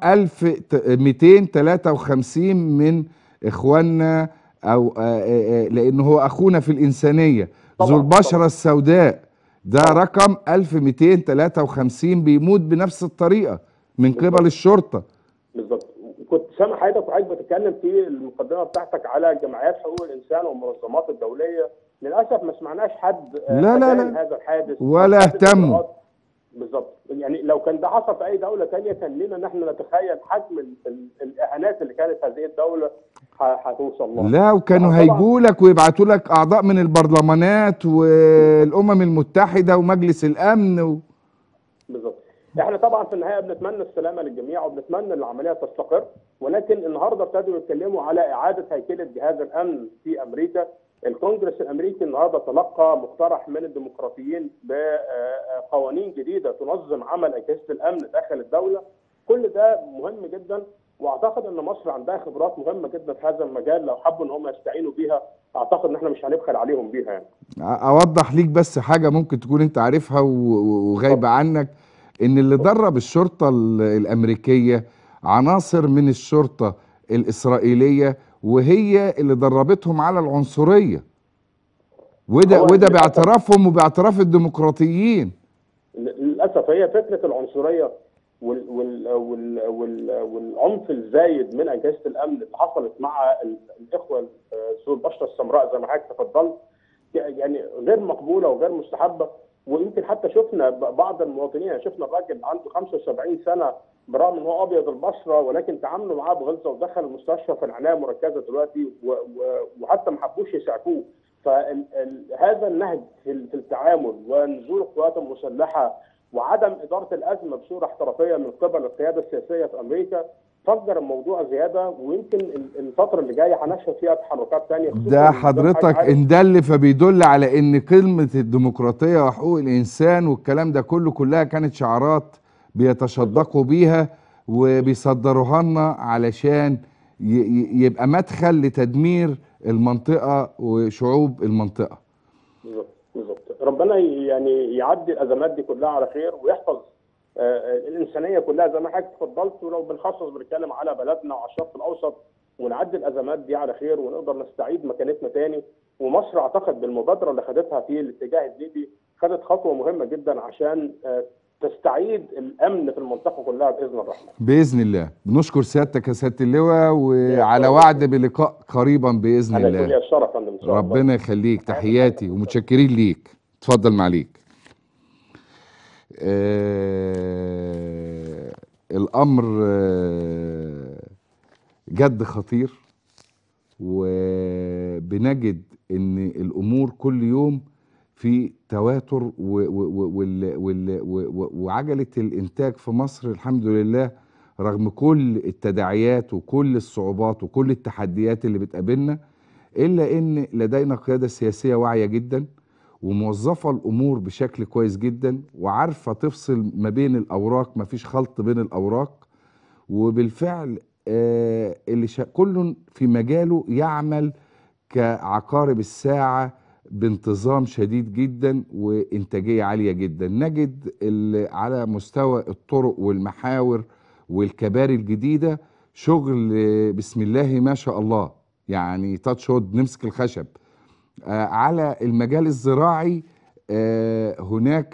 1253 من اخواننا او آه، آه، آه، لانه هو اخونا في الانسانيه طبعاً، ذو البشره طبعاً. السوداء ده طبعاً. رقم 1253 بيموت بنفس الطريقه من قبل بالظبط. الشرطه بالظبط كنت سامع حضرتك وحضرتك بتتكلم في المقدمه بتاعتك على جمعيات حقوق الانسان والمنظمات الدوليه للاسف ما سمعناش حد آه، لا، لا، تبين لا. هذا الحادث ولا أو حادث اهتموا. الإجراءات. بالظبط يعني لو كان ده حصل في اي دوله ثانيه كان لنا ان احنا نتخيل حجم ال- ال- الاهانات اللي كانت هذه الدوله ه- هتوصل لها لا وكانوا طبعاً. هيجوا لك ويبعتوا لك اعضاء من البرلمانات والامم المتحده ومجلس الامن و... بالظبط احنا طبعا في النهايه بنتمنى السلامه للجميع وبنتمنى ان العمليه تستقر ولكن النهارده ابتدوا يتكلموا على اعاده هيكله جهاز الامن في امريكا الكونجرس الامريكي النهارده تلقى مقترح من الديمقراطيين بقوانين جديده تنظم عمل اجهزه الامن داخل الدوله كل ده مهم جدا واعتقد ان مصر عندها خبرات مهمه جدا في هذا المجال لو حبوا ان هم يستعينوا بيها اعتقد ان احنا مش هنبخل عليهم بيها يعني اوضح ليك بس حاجه ممكن تكون انت عارفها و- وغايبه عنك ان اللي درب الشرطه ال- الامريكيه عناصر من الشرطه الاسرائيليه وهي اللي دربتهم على العنصريه وده هو وده للأسف- باعترافهم وباعتراف الديمقراطيين للاسف هي فكره العنصريه وال وال وال وال والعنف الزايد من اجهزه الامن اللي حصلت مع ال- الاخوه آه، ذو البشره السمراء زي ما حضرتك تفضلت يعني غير مقبوله وغير مستحبه ويمكن حتى شفنا ب- بعض المواطنين يعني شفنا الراجل عنده 75 سنه برغم ان هو ابيض البشره ولكن تعاملوا معاه بغلظه ودخل المستشفى في العنايه المركزه دلوقتي و- و- وحتى ما حبوش يسعفوه فهذا النهج في ال- في التعامل ونزول القوات المسلحه وعدم اداره الازمه بصوره احترافيه من قبل القياده السياسيه في امريكا فجر الموضوع زياده ويمكن ال- الفتره اللي جايه هنشهد فيها تحركات ثانيه ده حضرتك ان دل فبيدل على ان كلمه الديمقراطيه وحقوق الانسان والكلام ده كله كلها كانت شعارات بيتشدقوا بيها وبيصدروها لنا علشان ي- ي- يبقى مدخل لتدمير المنطقه وشعوب المنطقه بالظبط بالظبط ربنا ي- يعني يعدي الازمات دي كلها على خير ويحفظ آه، الانسانيه كلها زي ما حضرتك اتفضلت ولو بنخصص بنتكلم على بلدنا وعلى الشرق الاوسط ونعدي الازمات دي على خير ونقدر نستعيد مكانتنا تاني ومصر اعتقد بالمبادره اللي خدتها في الاتجاه الليبي خدت خطوه مهمه جدا عشان آه، تستعيد الامن في المنطقه كلها باذن الرحمن. باذن الله بنشكر سيادتك يا سياده اللواء وعلى شكراً. وعد بلقاء قريبا باذن انا الله كل الشرف يا فندم ان شاء الله. ربنا يخليك تحياتي ومتشكرين ليك اتفضل معليك آه الامر آه جد خطير وبنجد ان الامور كل يوم في تواتر و- و- و- وال- وال- و- و- وعجله الانتاج في مصر الحمد لله رغم كل التداعيات وكل الصعوبات وكل التحديات اللي بتقابلنا الا ان لدينا قياده سياسيه واعيه جدا وموظفه الامور بشكل كويس جدا وعارفه تفصل ما بين الاوراق ما فيش خلط بين الاوراق وبالفعل آه اللي شا... كل في مجاله يعمل كعقارب الساعه بانتظام شديد جدا وانتاجيه عاليه جدا نجد ال- على مستوى الطرق والمحاور والكباري الجديده شغل آه، بسم الله ما شاء الله يعني تاتش هود نمسك الخشب آه، على المجال الزراعي آه، هناك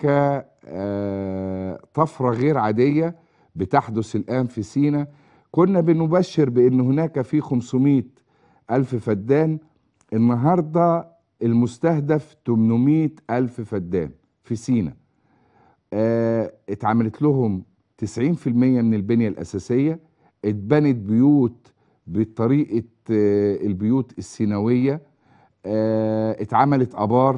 آه، طفرة غير عادية بتحدث الآن في سينا كنا بنبشر بأن هناك في 500 ألف فدان النهاردة المستهدف 800 ألف فدان في سينا آه، اتعملت لهم 90% من البنية الأساسية اتبنت بيوت بطريقة آه، البيوت السينوية آه، اتعملت ابار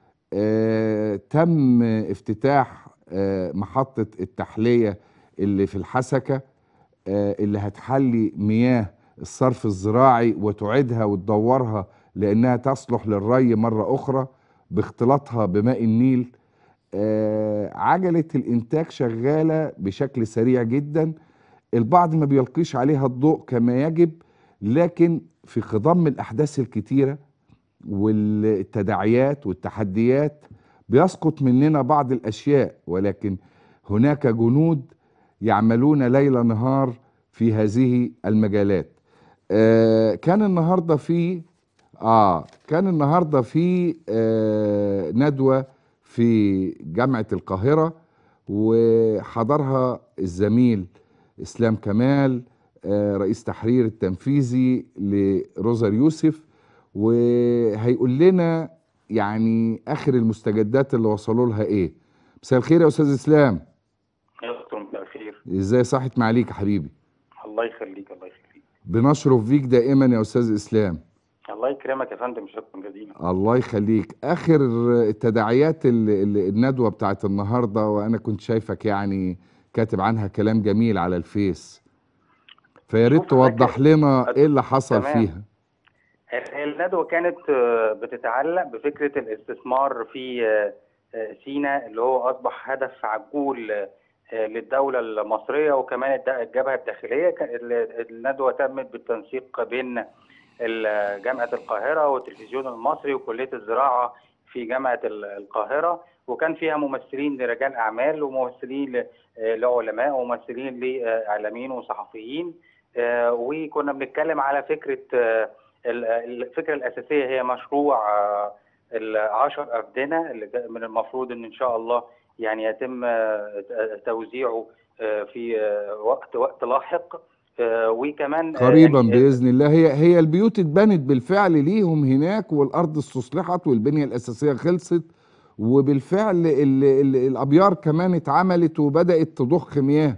آه، تم افتتاح آه، محطه التحليه اللي في الحسكه آه، اللي هتحلي مياه الصرف الزراعي وتعيدها وتدورها لانها تصلح للري مره اخرى باختلاطها بماء النيل آه، عجله الانتاج شغاله بشكل سريع جدا البعض ما بيلقيش عليها الضوء كما يجب لكن في خضم الاحداث الكتيره والتداعيات والتحديات بيسقط مننا بعض الاشياء ولكن هناك جنود يعملون ليل نهار في هذه المجالات آه كان النهارده في اه كان النهارده في آه ندوه في جامعه القاهره وحضرها الزميل اسلام كمال آه رئيس تحرير التنفيذي لروزر يوسف وهيقول لنا يعني اخر المستجدات اللي وصلوا لها ايه مساء الخير يا استاذ اسلام يا دكتور مساء الخير ازاي صحت معاليك يا حبيبي الله يخليك الله يخليك بنشرف فيك دائما يا استاذ اسلام الله يكرمك يا فندم شكرا جزيلا الله يخليك اخر التداعيات ال- ال- الندوه بتاعت النهارده وانا كنت شايفك يعني كاتب عنها كلام جميل على الفيس فيا ريت شوف توضح فاكر- لنا ايه اللي حصل تمام. فيها الندوة كانت آه، بتتعلق بفكرة الاستثمار في آه، آه، سيناء اللي هو أصبح هدف عجول آه، للدولة المصرية وكمان الد- الجبهة الداخلية كان ال- الندوة تمت بالتنسيق بين ال- جامعة القاهرة والتلفزيون المصري وكلية الزراعة في جامعة ال- القاهرة وكان فيها ممثلين لرجال أعمال وممثلين ل- آه، لعلماء وممثلين لإعلاميين وصحفيين آه، وكنا بنتكلم على فكرة آه، ال- الفكرة الأساسية هي مشروع آه، العشر أفدنة اللي جا- من المفروض إن إن شاء الله يعني يتم آه، توزيعه آه، في آه، وقت وقت لاحق آه، وكمان آه، قريبا يعني- باذن الله هي هي البيوت اتبنت بالفعل ليهم هناك والارض استصلحت والبنيه الاساسيه خلصت وبالفعل ال ال الابيار كمان اتعملت وبدات تضخ مياه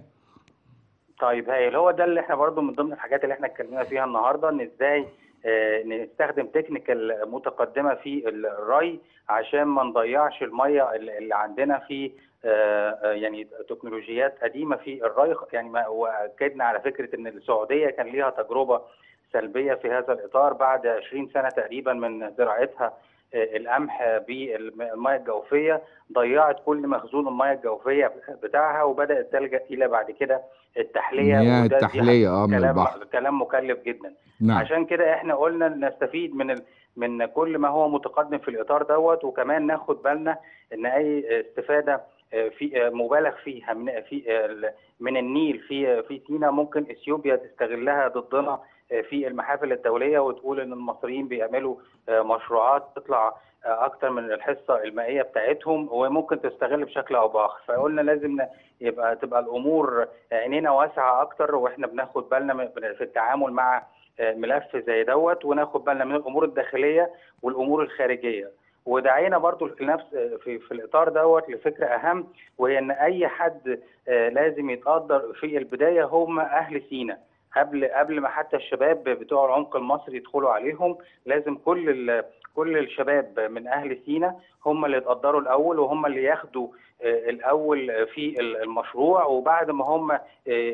طيب هايل هو ده اللي احنا برضو من ضمن الحاجات اللي احنا اتكلمنا فيها النهارده ان ازاي آه، نستخدم تكنيكال متقدمه في الري عشان ما نضيعش الميه اللي اللي عندنا في آه، آه، يعني تكنولوجيات قديمه في الري يعني ما واكدنا على فكره ان السعوديه كان ليها تجربه سلبيه في هذا الاطار بعد 20 سنه تقريبا من زراعتها آه، القمح بالمياه الجوفيه ضيعت كل مخزون المياه الجوفيه بتاعها وبدات تلجا الى بعد كده التحليه مياه وده- دي التحليه اه من كلام البحر كلام مكلف جدا نعم عشان كده احنا قلنا نستفيد من ال... من كل ما هو متقدم في الاطار دوت وكمان ناخد بالنا ان اي استفاده آه، في آه، مبالغ فيها من في آه، ال- من النيل في في سيناء ممكن اثيوبيا تستغلها ضدنا آه، في المحافل الدوليه وتقول ان المصريين بيعملوا آه، مشروعات تطلع آه، اكتر من الحصه المائيه بتاعتهم وممكن تستغل بشكل او باخر فقلنا لازم ن- يبقى تبقى الامور عينينا واسعه اكتر واحنا بناخد بالنا من- في التعامل مع آه، ملف زي دوت وناخد بالنا من الامور الداخليه والامور الخارجيه ودعينا برضو في نفس في, في الاطار دوت لفكره اهم وهي ان اي حد آه، لازم يتقدر في البدايه هم اهل سينا قبل قبل ما حتى الشباب بتوع العمق المصري يدخلوا عليهم لازم كل ال- كل الشباب من اهل سينا هم اللي يتقدروا الاول وهم اللي ياخدوا آه، الاول في ال- المشروع وبعد ما هم آه،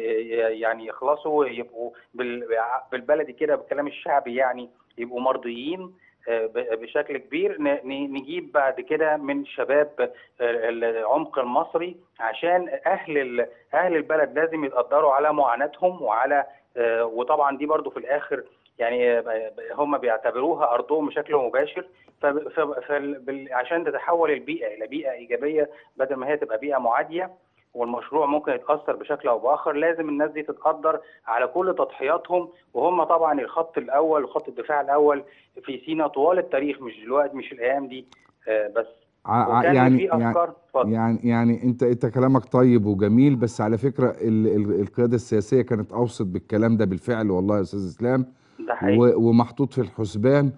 يعني يخلصوا يبقوا بال- بالبلدي كده بالكلام الشعبي يعني يبقوا مرضيين آه، ب- بشكل كبير ن- ن- نجيب بعد كده من شباب آه، العمق المصري عشان اهل ال- اهل البلد لازم يتقدروا على معاناتهم وعلى آه، وطبعا دي برضو في الاخر يعني آه، هم بيعتبروها ارضهم بشكل مباشر ف- ف- فال- بال- عشان تتحول البيئه الى بيئه ايجابيه بدل ما هي تبقى بيئه معاديه والمشروع ممكن يتاثر بشكل او باخر لازم الناس دي تتقدر على كل تضحياتهم وهم طبعا الخط الاول وخط الدفاع الاول في سينا طوال التاريخ مش دلوقتي مش الايام دي آه، بس ع- ع- وكان يعني في يعني افكار اتفضل يعني يعني انت انت كلامك طيب وجميل بس على فكره ال ال القياده السياسيه كانت اوصت بالكلام ده بالفعل والله يا استاذ اسلام ده حقيقي و- ومحطوط في الحسبان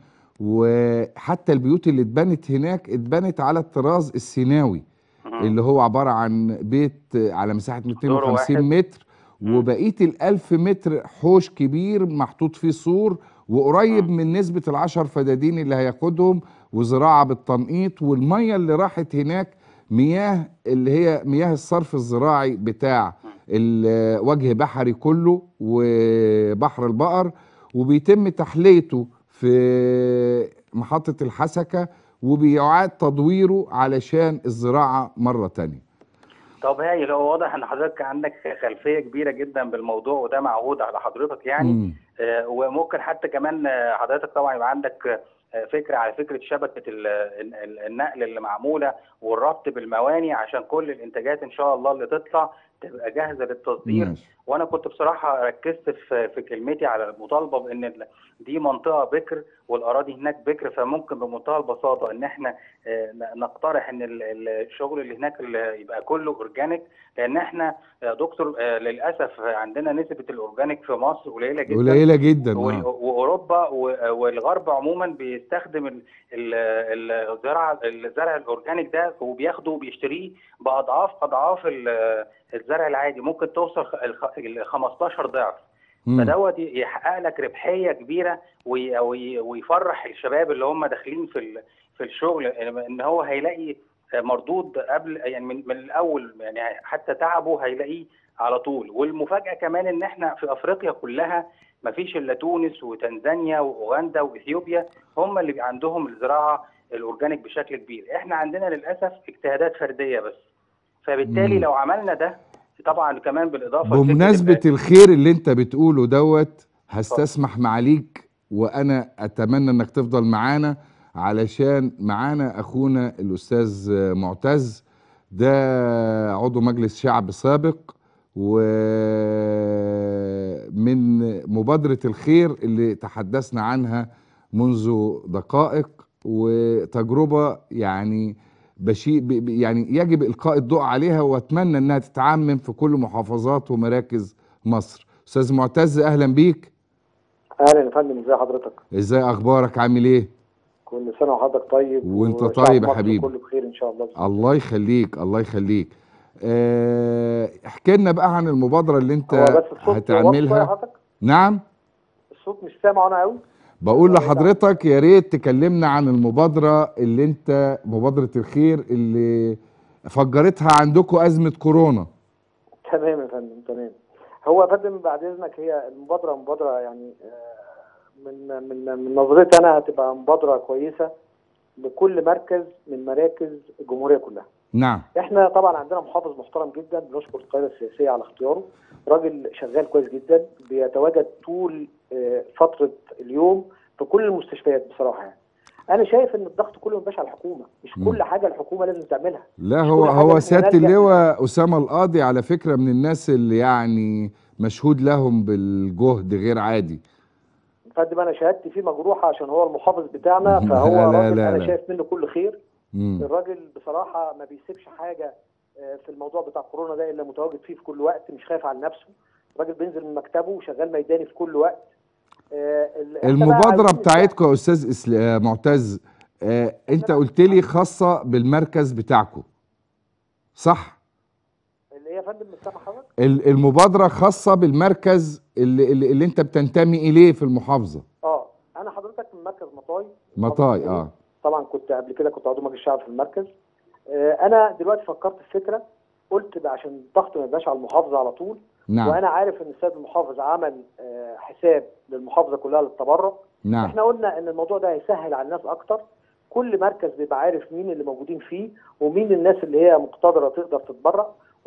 وحتى البيوت اللي اتبنت هناك اتبنت على الطراز السيناوي مم. اللي هو عباره عن بيت على مساحه دور 250 واحد. متر مم. وبقيه الألف متر حوش كبير محطوط فيه سور وقريب مم. من نسبه العشر فدادين اللي هياخدهم وزراعه بالتنقيط والميه اللي راحت هناك مياه اللي هي مياه الصرف الزراعي بتاع ال- وجه بحري كله وبحر البقر وبيتم تحليته في محطة الحسكة وبيعاد تدويره علشان الزراعة مرة تانية طب هايل هو واضح ان حضرتك عندك خلفيه كبيره جدا بالموضوع وده معهود على حضرتك يعني مم. آه، وممكن حتى كمان آه، حضرتك طبعا يبقى عندك آه، فكره على فكره شبكه ال- ال- النقل اللي معموله والربط بالمواني عشان كل الانتاجات ان شاء الله اللي تطلع تبقى جاهزه للتصدير ماشي وانا كنت بصراحه ركزت في في كلمتي على المطالبه بان ال- دي منطقه بكر والاراضي هناك بكر فممكن بمنتهى البساطه ان احنا آه، ن- نقترح ان ال- ال- الشغل اللي هناك اللي يبقى كله اورجانيك لان احنا يا دكتور آه، للاسف عندنا نسبه الاورجانيك في مصر قليله جدا قليله جدا وال- اه واوروبا و- والغرب عموما بيستخدم ال- ال- الزرع الزرع الاورجانيك ده وبياخده وبيشتريه باضعاف اضعاف ال- الزرع العادي ممكن توصل ل 15 ضعف مم. فدوت يحقق لك ربحيه كبيره وي- وي- ويفرح الشباب اللي هم داخلين في ال- في الشغل ان هو هيلاقي مردود قبل يعني من, من الاول يعني حتى تعبه هيلاقيه على طول والمفاجاه كمان ان احنا في افريقيا كلها ما فيش الا تونس وتنزانيا واوغندا واثيوبيا هم اللي بيبقى عندهم الزراعه الاورجانيك بشكل كبير احنا عندنا للاسف اجتهادات فرديه بس فبالتالي مم. لو عملنا ده طبعا كمان بالاضافه لفكرة بمناسبة ال- الخير اللي انت بتقوله دوت هستسمح معاليك وانا اتمنى انك تفضل معانا علشان معانا اخونا الاستاذ معتز ده عضو مجلس شعب سابق ومن مبادرة الخير اللي تحدثنا عنها منذ دقائق وتجربة يعني بشيء ب- ب- يعني يجب إلقاء الضوء عليها وأتمنى أنها تتعمم في كل محافظات ومراكز مصر أستاذ معتز أهلا بيك اهلا يا فندم ازي حضرتك إزاي أخبارك عامل إيه كل سنه وحضرتك طيب وأنت وشعب طيب يا مصر حبيبي. كله بخير ان شاء الله الله يخليك الله يخليك آه، احكي لنا بقى عن المبادرة اللي أنت هو بس الصوت واضح شوية يا هتعملها حضرتك نعم الصوت مش سامع انا قوي بقول لحضرتك يا ريت تكلمنا عن المبادرة اللي انت مبادرة الخير اللي فجرتها عندكم أزمة كورونا تمام يا فندم تمام هو يا فندم بعد اذنك هي المبادره مبادره يعني آه، من من من نظرتي انا هتبقى مبادره كويسه لكل مركز من مراكز الجمهوريه كلها نعم احنا طبعا عندنا محافظ محترم جدا بنشكر القياده السياسيه على اختياره راجل شغال كويس جدا بيتواجد طول آه، فتره اليوم في كل المستشفيات بصراحه يعني انا شايف ان الضغط كله مبقاش على الحكومه مش مم. كل حاجه الحكومه لازم تعملها لا مش هو كل حاجة هو إحنا سيادة نلجأ- اللواء أسامة القاضي على فكرة من الناس اللي يعني مشهود لهم بالجهد غير عادي فندم انا شهادتي فيه مجروحه عشان هو المحافظ بتاعنا لا، فهو لا، راجل لا، انا لا. شايف منه كل خير مم. الراجل بصراحه ما بيسيبش حاجه آه، في الموضوع بتاع كورونا ده الا متواجد فيه في كل وقت مش خايف على نفسه الراجل بينزل من مكتبه وشغال ميداني في كل وقت آه، ال- إحنا بقى المبادرة عايزين بتاعتكم يا أستاذ إسل- آه، معتز آه، أنت قلت لي خاصة بالمركز بتاعكم صح؟ اللي هي يا فندم مش سامع حضرتك ال- المبادرة خاصة بالمركز اللي, اللي, اللي انت بتنتمي اليه في المحافظة اه انا حضرتك من مركز مطاي مطاي اه طبعا كنت قبل كده كنت عضو مجلس الشعب في المركز آه، انا دلوقتي فكرت في فكره قلت بقى عشان الضغط ما يبقاش على المحافظه على طول نعم وانا عارف ان السيد المحافظ عمل آه، حساب للمحافظه كلها للتبرع نعم احنا قلنا ان الموضوع ده هيسهل على الناس اكتر كل مركز بيبقى عارف مين اللي موجودين فيه ومين الناس اللي هي مقتدره تقدر تتبرع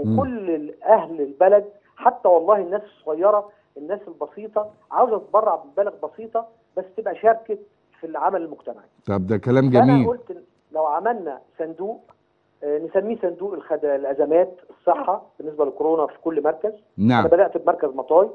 وكل اهل البلد حتى والله الناس الصغيره الناس البسيطه عاوزه تتبرع بمبالغ بسيطه بس تبقى شاركت في العمل المجتمعي طب ده كلام فانا جميل قلت إن لو عملنا صندوق آه، نسميه صندوق الخد... الازمات الصحه بالنسبه للكورونا في كل مركز نعم انا بدات بمركز مطاي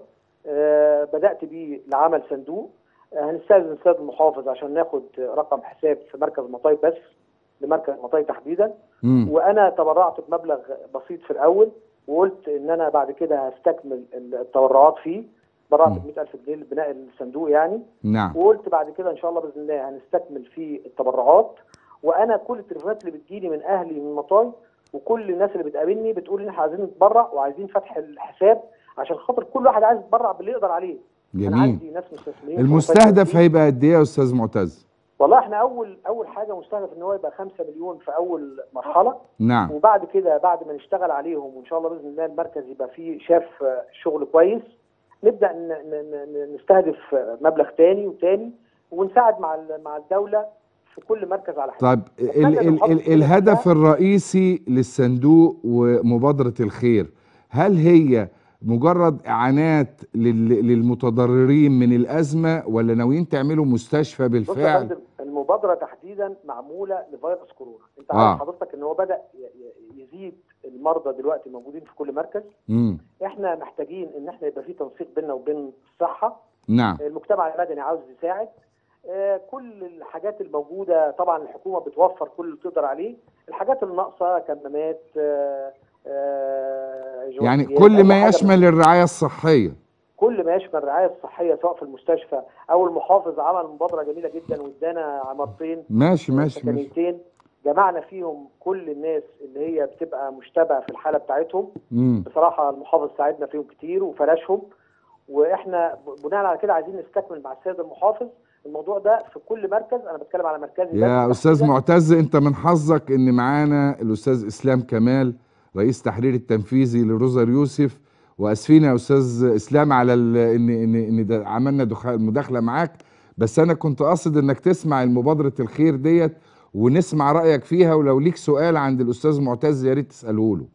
آه، بدات بيه لعمل صندوق آه، هنستاذن السيد المحافظ عشان ناخد رقم حساب في مركز مطاي بس لمركز مطاي تحديدا مم. وانا تبرعت بمبلغ بسيط في الاول وقلت ان انا بعد كده هستكمل التبرعات فيه برعت مم. ب 100000 جنيه لبناء الصندوق يعني نعم وقلت بعد كده ان شاء الله باذن الله هنستكمل في التبرعات وانا كل التليفونات اللي بتجيلي من اهلي من مطاي وكل الناس اللي بتقابلني بتقول ان احنا عايزين نتبرع وعايزين فتح الحساب عشان خاطر كل واحد عايز يتبرع باللي يقدر عليه انا جميل عندي ناس مستثمرين في المستهدف مطاي هيبقى قد ايه يا استاذ معتز والله احنا اول اول حاجه مستهدف ان هو يبقى 5 مليون في اول مرحله نعم وبعد كده بعد ما نشتغل عليهم وان شاء الله باذن الله المركز يبقى فيه شاف آه، شغل كويس نبدا ن- ن- ن- نستهدف آه، مبلغ تاني وتاني ونساعد مع ال- مع الدوله في كل مركز على حده طيب ال ال المحافظ ال كده الهدف كده. الرئيسي للصندوق ومبادرة الخير هل هي مجرد اعانات لل- للمتضررين من الازمة ولا ناويين تعملوا مستشفى بص يا بالفعل فندم المبادره تحديدا معموله لفيروس كورونا انت آه. عارف حضرتك ان هو بدا ي- ي- يزيد المرضى دلوقتي موجودين في كل مركز امم احنا محتاجين ان احنا يبقى في تنسيق بيننا وبين الصحه نعم المجتمع المدني عاوز يساعد آه، كل الحاجات الموجوده طبعا الحكومه بتوفر كل اللي تقدر عليه الحاجات الناقصه كمامات آه، آه، يعني جوانتيات، كل أي ما حاجة يشمل الرعايه الصحيه كل ما يشمل الرعايه الصحيه سواء في المستشفى او المحافظ عمل مبادره جميله جدا وادانا عمارتين ماشي ماشي ماشي سكنيتين جمعنا فيهم كل الناس اللي هي بتبقى مشتبه في الحاله بتاعتهم امم بصراحه المحافظ ساعدنا فيهم كتير وفرشهم واحنا ب- بناء على كده عايزين نستكمل مع السيد المحافظ الموضوع ده في كل مركز انا بتكلم على مركزي يا بس استاذ تحديداً. معتز انت من حظك ان معانا الاستاذ اسلام كمال رئيس تحرير التنفيذي لروزر يوسف واسفين يا استاذ اسلام على ال- ان ان ان ده عملنا دخ- مداخله معاك بس انا كنت قاصد انك تسمع المبادره الخير ديت ونسمع رايك فيها ولو ليك سؤال عند الاستاذ معتز يا ريت تساله له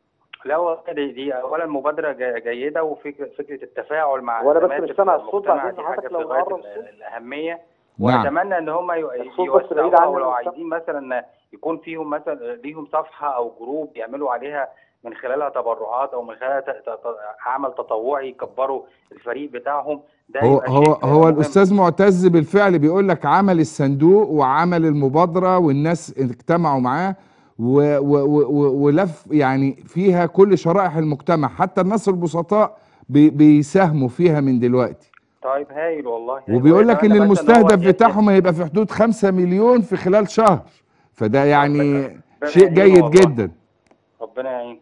لا هو دي, دي اولا مبادره جي- جيده وفكره فكره التفاعل مع وأنا بس الزمالك مش سامع في الصوت المجتمع بعدين دي حضرتك حاجه في لو غايه نقرب ال- الصوت. الاهميه نعم واتمنى ان هم الصوت بس بعيد يوسعوها عني ولو مش عايزين مثلا يكون فيهم مثلا ليهم صفحه او جروب يعملوا عليها من خلالها تبرعات او من خلالها ت- ت- عمل تطوعي يكبروا الفريق بتاعهم ده هو يبقى هو شيء هو مهم. الاستاذ معتز بالفعل بيقول لك عمل الصندوق وعمل المبادره والناس اجتمعوا معاه و- و- و- و- ولف يعني فيها كل شرائح المجتمع حتى الناس البسطاء بي- بيساهموا فيها من دلوقتي طيب هايل والله هايل. وبيقول لك ان وأتمنى بس هو المستهدف ي- بتاعهم هيبقى في حدود 5 مليون في خلال شهر فده يعني ربنا شيء يعينه جيد والله. جدا ربنا يعين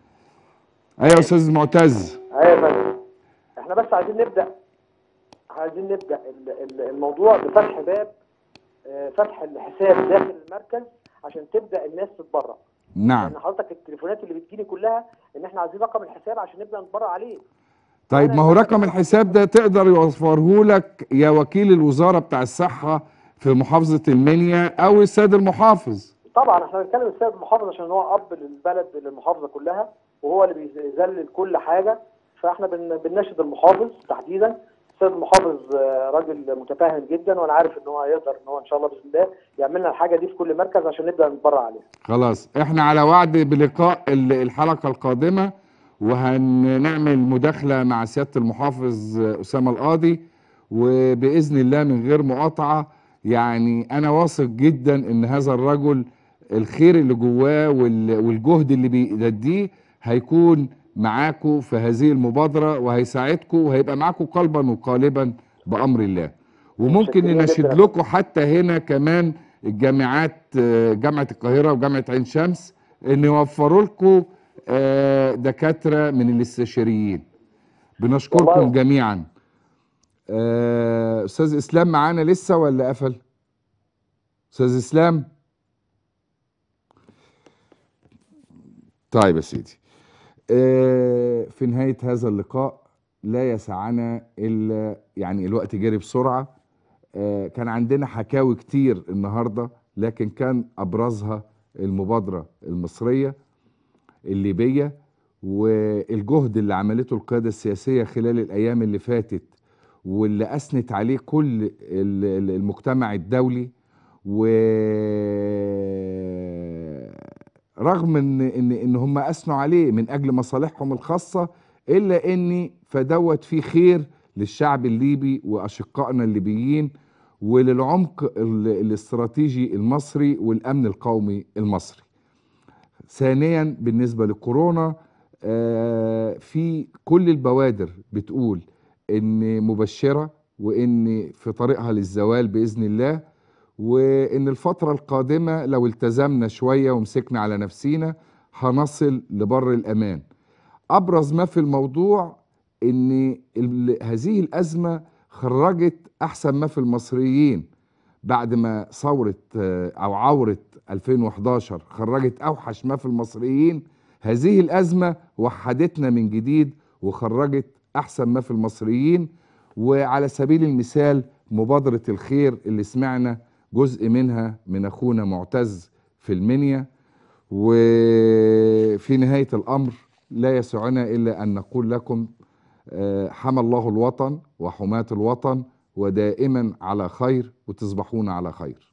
ايوه يا استاذ معتز ايوه يا فندم احنا بس عايزين نبدا عايزين نبدا ال- ال- الموضوع بفتح باب آه، فتح الحساب داخل المركز عشان تبدا الناس تتبرع نعم لان حضرتك التليفونات اللي بتجيلي كلها ان احنا عايزين رقم الحساب عشان نبدا نتبرع عليه طيب ما هو رقم الحساب ده تقدر يوفره لك يا وكيل الوزاره بتاع الصحه في محافظه المنيا او السيد المحافظ طبعا احنا بنتكلم السيد المحافظ عشان هو اب للبلد للمحافظه كلها وهو اللي بيذلل كل حاجه فاحنا بن- بنناشد المحافظ تحديدا السيد المحافظ آه، راجل متفاهم جدا وانا عارف ان هو هيقدر ان هو ان شاء الله باذن الله يعمل لنا الحاجه دي في كل مركز عشان نبدا نتبرع عليها خلاص احنا على وعد بلقاء ال- الحلقه القادمه وهنعمل مداخله مع سياده المحافظ اسامه القاضي وباذن الله من غير مقاطعه يعني انا واثق جدا ان هذا الرجل الخير اللي جواه وال- والجهد اللي بيديه هيكون معاكم في هذه المبادره وهيساعدكم وهيبقى معاكم قلبا وقالبا بامر الله وممكن متشكرين نناشد جداً. لكم حتى هنا كمان الجامعات آه، جامعه القاهره وجامعه عين شمس ان يوفروا لكم آه، دكاتره من الاستشاريين بنشكركم والله. جميعا آه، استاذ اسلام معانا لسه ولا قفل استاذ اسلام طيب يا سيدي آه، في نهايه هذا اللقاء لا يسعنا الا يعني الوقت جري بسرعه آه، كان عندنا حكاوي كتير النهارده لكن كان ابرزها المبادره المصريه الليبيه والجهد اللي عملته القياده السياسيه خلال الايام اللي فاتت واللي اثنت عليه كل ال- ال- المجتمع الدولي و رغم ان ان ان هم اثنوا عليه من اجل مصالحهم الخاصه الا ان فدوت فيه خير للشعب الليبي واشقائنا الليبيين وللعمق ال- الاستراتيجي المصري والامن القومي المصري. ثانيا بالنسبه لكورونا آه، في كل البوادر بتقول ان مبشره وان في طريقها للزوال باذن الله وان الفتره القادمه لو التزمنا شويه ومسكنا على نفسينا هنصل لبر الامان. ابرز ما في الموضوع ان ال- هذه الازمه خرجت احسن ما في المصريين بعد ما ثوره آه، او عوره 2011 خرجت اوحش ما في المصريين هذه الازمه وحدتنا من جديد وخرجت احسن ما في المصريين وعلى سبيل المثال مبادره الخير اللي سمعنا جزء منها من اخونا معتز في المنيا وفي نهايه الامر لا يسعنا الا ان نقول لكم آه، حمى الله الوطن وحماة الوطن ودائما على خير وتصبحون على خير